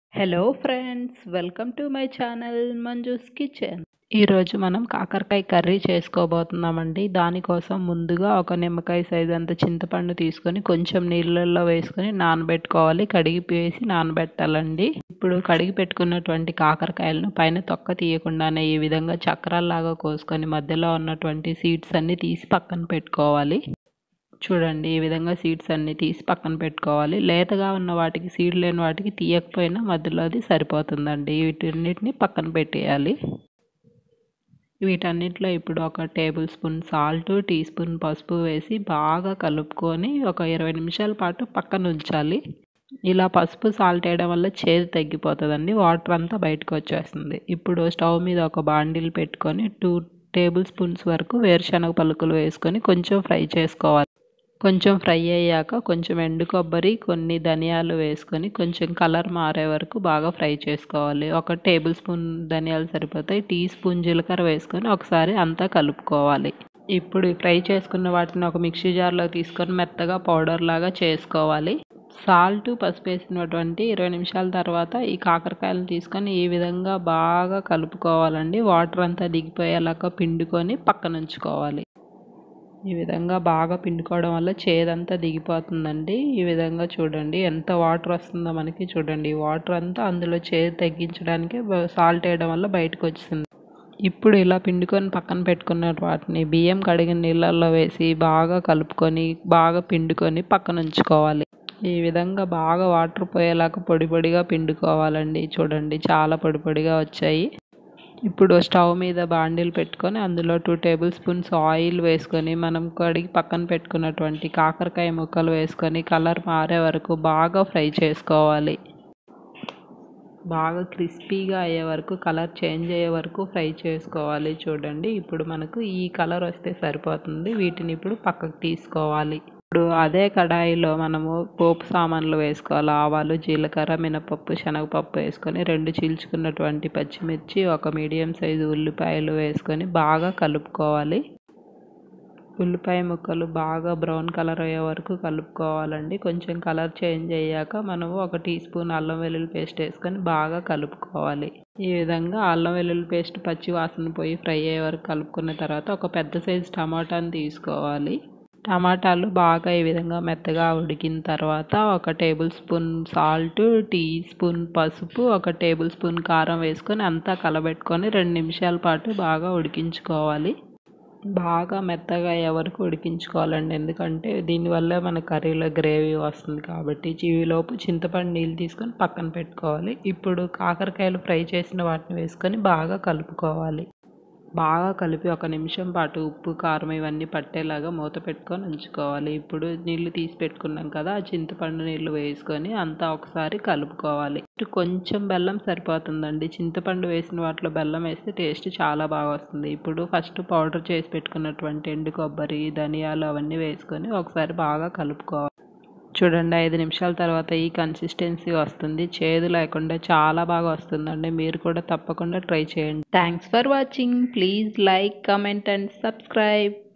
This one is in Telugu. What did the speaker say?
hello friends welcome to my channel Manju's kitchen ఈరోజు మనం కాకరకాయ కర్రీ చేసుకోబోతున్నామండి దానికోసం ముందుగా ఒక నిమ్మకాయ సైజ్ అంత చింతపండు తీసుకొని కొంచెం నీళ్ళల్లో వేసుకొని నానబెట్టుకోవాలి కడిగి వేసి నానబెట్టాలండి ఇప్పుడు కడిగి పెట్టుకున్నటువంటి కాకరకాయలను పైన తొక్క తీయకుండానే ఈ విధంగా చక్రాల్లాగా కోసుకొని మధ్యలో ఉన్నటువంటి సీడ్స్ అన్ని తీసి పక్కన పెట్టుకోవాలి చూడండి ఈ విధంగా సీడ్స్ అన్ని తీసి పక్కన పెట్టుకోవాలి లేతగా ఉన్న వాటికి సీడ్ లేని వాటికి తీయకపోయినా మధ్యలో అది సరిపోతుందండి వీటన్నిటిని పక్కన పెట్టేయాలి వీటన్నిటిలో ఇప్పుడు ఒక tablespoon salt teaspoon పసుపు వేసి బాగా కలుపుకొని ఒక ఇరవై నిమిషాల పాటు పక్కన ఉంచాలి ఇలా పసుపు సాల్ట్ వేయడం వల్ల చేదు తగ్గిపోతుందండి వాటర్ అంతా బయటకు వచ్చేస్తుంది ఇప్పుడు స్టవ్ మీద ఒక బాండిల్ పెట్టుకొని టూ టేబుల్ స్పూన్స్ వరకు వేరుశనగ పలుకులు వేసుకొని కొంచెం ఫ్రై చేసుకోవాలి కొంచెం ఫ్రై అయ్యాక కొంచెం ఎండు కొబ్బరి కొన్ని ధనియాలు వేసుకొని కొంచెం కలర్ మారే వరకు బాగా ఫ్రై చేసుకోవాలి ఒక టేబుల్ స్పూన్ ధనియాలు సరిపోతాయి టీ స్పూన్ జీలకర్ర వేసుకొని ఒకసారి అంతా కలుపుకోవాలి ఇప్పుడు ఫ్రై చేసుకున్న వాటిని ఒక మిక్సీ జార్లో తీసుకొని మెత్తగా పౌడర్ లాగా చేసుకోవాలి సాల్ట్ పసుపు వేసినటువంటి ఇరవై నిమిషాల తర్వాత ఈ కాకరకాయలను తీసుకొని ఈ విధంగా బాగా కలుపుకోవాలండి వాటర్ అంతా దిగిపోయేలాగా పిండుకొని పక్కన ఉంచుకోవాలి ఈ విధంగా బాగా పిండుకోవడం వల్ల చేదంతా దిగిపోతుందండి ఈ విధంగా చూడండి ఎంత వాటర్ వస్తుందో మనకి చూడండి ఈ వాటర్ అంతా అందులో చేదు తగ్గించడానికి సాల్ట్ వేయడం వల్ల బయటకు వచ్చింది ఇప్పుడు ఇలా పిండుకొని పక్కన పెట్టుకున్న వాటిని బియ్యం కడిగిన నీళ్ళల్లో వేసి బాగా కలుపుకొని బాగా పిండుకొని పక్కన ఉంచుకోవాలి ఈ విధంగా బాగా వాటర్ పోయేలాగా పొడి పొడిగా పిండుకోవాలండి చూడండి చాలా పొడి పొడిగా వచ్చాయి ఇప్పుడు స్టవ్ మీద బాండిల్ పెట్టుకొని అందులో టూ టేబుల్ స్పూన్స్ ఆయిల్ వేసుకొని మనం కడిగి పక్కన పెట్టుకున్నటువంటి కాకరకాయ ముక్కలు వేసుకొని కలర్ మారే వరకు బాగా ఫ్రై చేసుకోవాలి బాగా క్రిస్పీగా అయ్యే వరకు కలర్ చేంజ్ అయ్యే వరకు ఫ్రై చేసుకోవాలి చూడండి ఇప్పుడు మనకు ఈ కలర్ వస్తే సరిపోతుంది వీటిని ఇప్పుడు పక్కకు తీసుకోవాలి ఇప్పుడు అదే కడాయిలో మనము పోపు సామాన్లు వేసుకోవాలి ఆవాలు జీలకర్ర మినపప్పు శనగపప్పు వేసుకొని రెండు చీల్చుకున్నటువంటి పచ్చిమిర్చి ఒక మీడియం సైజు ఉల్లిపాయలు వేసుకొని బాగా కలుపుకోవాలి ఉల్లిపాయ ముక్కలు బాగా బ్రౌన్ కలర్ అయ్యే వరకు కలుపుకోవాలండి కొంచెం కలర్ చేంజ్ అయ్యాక మనము ఒక టీ స్పూన్ అల్లం వెల్లుల్లి పేస్ట్ వేసుకొని బాగా కలుపుకోవాలి ఈ విధంగా అల్లం వెల్లుల్లి పేస్ట్ పచ్చి వాసన పోయి ఫ్రై అయ్యే వరకు కలుపుకున్న తర్వాత ఒక పెద్ద సైజు టమాటాని తీసుకోవాలి టమాటాలు బాగా ఈ విధంగా మెత్తగా ఉడికిన తర్వాత ఒక tablespoon salt teaspoon పసుపు ఒక టేబుల్ స్పూన్ కారం వేసుకొని అంతా కలబెట్టుకొని రెండు నిమిషాల పాటు బాగా ఉడికించుకోవాలి బాగా మెత్తగా అయ్యే వరకు ఉడికించుకోవాలండి ఎందుకంటే దీనివల్ల మన కర్రీలో గ్రేవీ వస్తుంది కాబట్టి ఈలోపు చింతపండు నీళ్ళు తీసుకొని పక్కన పెట్టుకోవాలి ఇప్పుడు కాకరకాయలు ఫ్రై చేసిన వాటిని వేసుకొని బాగా కలుపుకోవాలి బాగా కలిపి ఒక నిమిషం పాటు ఉప్పు కారం ఇవన్నీ పట్టేలాగా మూత పెట్టుకొని ఉంచుకోవాలి ఇప్పుడు నీళ్లు తీసి పెట్టుకున్నాం కదా ఆ చింతపండు నీళ్లు వేసుకొని అంతా ఒకసారి కలుపుకోవాలి కొంచెం బెల్లం సరిపోతుందండి చింతపండు వేసిన వాటిలో బెల్లం వేస్తే టేస్ట్ చాలా బాగా వస్తుంది ఇప్పుడు ఫస్ట్ పౌడర్ చేసి పెట్టుకున్నటువంటి ఎండు కొబ్బరి ధనియాలు అవన్నీ వేసుకొని ఒకసారి బాగా కలుపుకోవాలి చూడండి ఐదు నిమిషాల తర్వాత ఈ కన్సిస్టెన్సీ వస్తుంది చేదు లేకుండా చాలా బాగా వస్తుందండి మీరు కూడా తప్పకుండా ట్రై చేయండి thanks for watching please like comment and subscribe